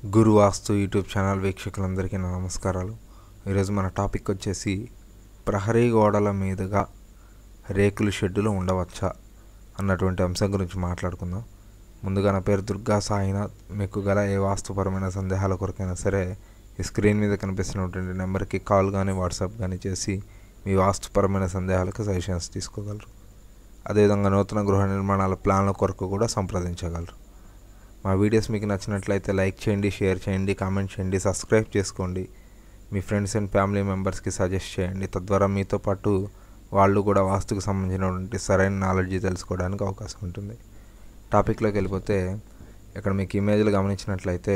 గురు వాస్తు YouTube channel వీక్షకులందరికీ నా నమస్కారాలు ఈరోజు మన టాపిక్ వచ్చేసి ప్రహరీ గోడల మీదుగా రేకుల షెడ్డులు ఉండవచ్చా అన్నటువంటి అంశం గురించి మాట్లాడుకుందాం ముందుగా నా పేరు దుర్గా సాయినాథ్ మీకు గల ఏ వాస్తుపరమైన సందేహాల కొరకైనా సరే ఈ స్క్రీన్ మీద కనిపిస్తున్నటువంటి నెంబర్కి కాల్ కానీ వాట్సాప్ కానీ చేసి మీ వాస్తుపరమైన సందేహాలకు సజెషన్స్ తీసుకోగలరు అదేవిధంగా నూతన గృహ నిర్మాణాల ప్లాన్ల కొరకు కూడా సంప్రదించగలరు మా వీడియోస్ మీకు నచ్చినట్లయితే లైక్ చేయండి షేర్ చేయండి కామెంట్ చేయండి సబ్స్క్రైబ్ చేసుకోండి మీ ఫ్రెండ్స్ అండ్ ఫ్యామిలీ మెంబర్స్కి సజెస్ట్ చేయండి తద్వారా మీతో పాటు వాళ్ళు కూడా వాస్తుకు సంబంధించినటువంటి సరైన నాలెడ్జ్ తెలుసుకోవడానికి అవకాశం ఉంటుంది టాపిక్లోకి వెళ్ళిపోతే ఇక్కడ మీకు ఇమేజ్లు గమనించినట్లయితే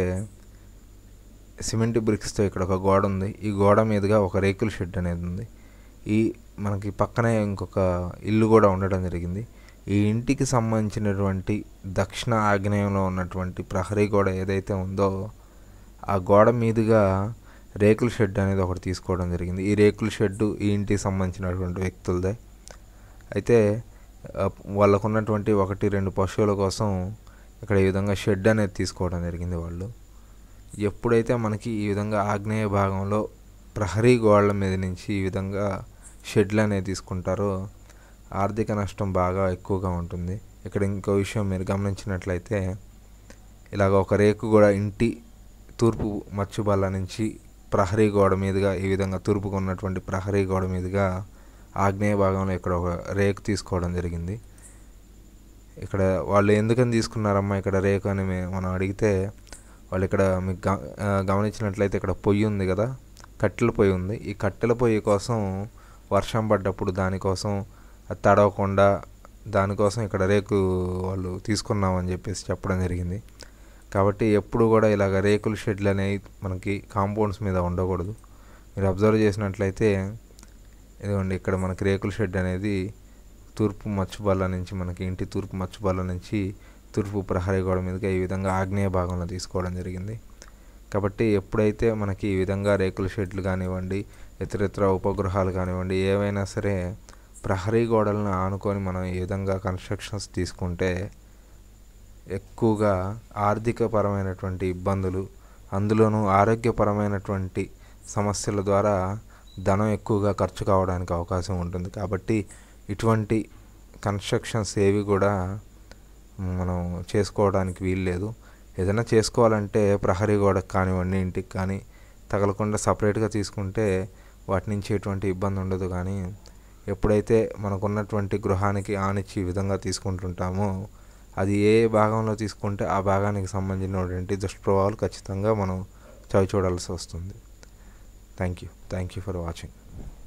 సిమెంట్ బ్రిక్స్తో ఇక్కడ ఒక గోడ ఉంది ఈ గోడ మీదుగా ఒక రేకుల షెడ్ అనేది ఉంది ఈ మనకి పక్కనే ఇంకొక ఇల్లు కూడా ఉండడం జరిగింది ఈ ఇంటికి సంబంధించినటువంటి దక్షిణ ఆగ్నేయంలో ఉన్నటువంటి ప్రహరీ గోడ ఏదైతే ఉందో ఆ గోడ మీదుగా రేకుల షెడ్ అనేది ఒకటి తీసుకోవడం జరిగింది ఈ రేకుల షెడ్ ఈ ఇంటికి సంబంధించినటువంటి వ్యక్తులదే అయితే ఆ, వాళ్ళకు ఉన్నటువంటి ఒకటి రెండు పశువుల కోసం ఇక్కడ ఈ విధంగా షెడ్ అనేది తీసుకోవడం జరిగింది వాళ్ళు ఎప్పుడైతే మనకి ఈ విధంగా ఆగ్నేయ భాగంలో ప్రహరీ గోడల మీద నుంచి ఈ విధంగా షెడ్లు అనేది తీసుకుంటారో ఆర్థిక నష్టం బాగా ఎక్కువగా ఉంటుంది ఇక్కడ ఇంకో విషయం మీరు గమనించినట్లయితే ఇలాగ ఒక రేకు కూడా ఇంటి తూర్పు మచ్చుబల్ల నుంచి ప్రహరీ గోడ మీదుగా ఈ విధంగా తూర్పుకు ఉన్నటువంటి ప్రహరీ గోడ మీదుగా ఆగ్నేయ భాగంలో ఇక్కడ ఒక రేకు తీసుకోవడం జరిగింది ఇక్కడ వాళ్ళు ఎందుకని తీసుకున్నారమ్మా ఇక్కడ రేకు అని మే- మనం అడిగితే వాళ్ళు ఇక్కడ మీకు గ- ఆ, గమనించినట్లయితే ఇక్కడ పొయ్యి ఉంది కదా కట్టెల పొయ్యి ఉంది ఈ కట్టెల పొయ్యి కోసం వర్షం పడ్డప్పుడు దానికోసం అది తడవకుండా దానికోసం ఇక్కడ రేకు వాళ్ళు తీసుకున్నామని చెప్పేసి చెప్పడం జరిగింది కాబట్టి ఎప్పుడు కూడా ఇలాగ రేకుల షెడ్లు అనేవి మనకి కాంపౌండ్స్ మీద ఉండకూడదు మీరు అబ్జర్వ్ చేసినట్లయితే ఇదిగోండి ఇక్కడ మనకి రేకుల షెడ్ అనేది తూర్పు మచ్చుబల్ల నుంచి మనకి ఇంటి తూర్పు మచ్చుబల్ల నుంచి తూర్పు ప్రహరీ గోడ మీదుగా ఈ విధంగా ఆగ్నేయ భాగంలో తీసుకోవడం జరిగింది కాబట్టి ఎప్పుడైతే మనకి ఈ విధంగా రేకుల షెడ్లు కానివ్వండి ఇతరితర ఉపగృహాలు కానివ్వండి ఏవైనా సరే ప్రహరీ గోడలను ఆనుకొని మనం ఈ విధంగా కన్స్ట్రక్షన్స్ తీసుకుంటే ఎక్కువగా ఆర్థికపరమైనటువంటి ఇబ్బందులు అందులోనూ ఆరోగ్యపరమైనటువంటి సమస్యల ద్వారా ధనం ఎక్కువగా ఖర్చు కావడానికి అవకాశం ఉంటుంది కాబట్టి ఇటువంటి కన్స్ట్రక్షన్స్ ఏవి కూడా మనం చేసుకోవడానికి వీలు లేదు ఏదైనా చేసుకోవాలంటే ప్రహరీ గోడకు కానివ్వండి ఇంటికి కానీ తగలకుండా సపరేట్గా తీసుకుంటే వాటి నుంచి ఎటువంటి ఇబ్బంది ఉండదు కానీ ఎప్పుడైతే మనకున్నటువంటి గృహానికి ఆనిచ్చి ఈ విధంగా తీసుకుంటుంటామో అది ఏ భాగంలో తీసుకుంటే ఆ భాగానికి సంబంధించినటువంటి దుష్ప్రభావాలు ఖచ్చితంగా మనం చవి చూడాల్సి వస్తుంది thank you thank you for watching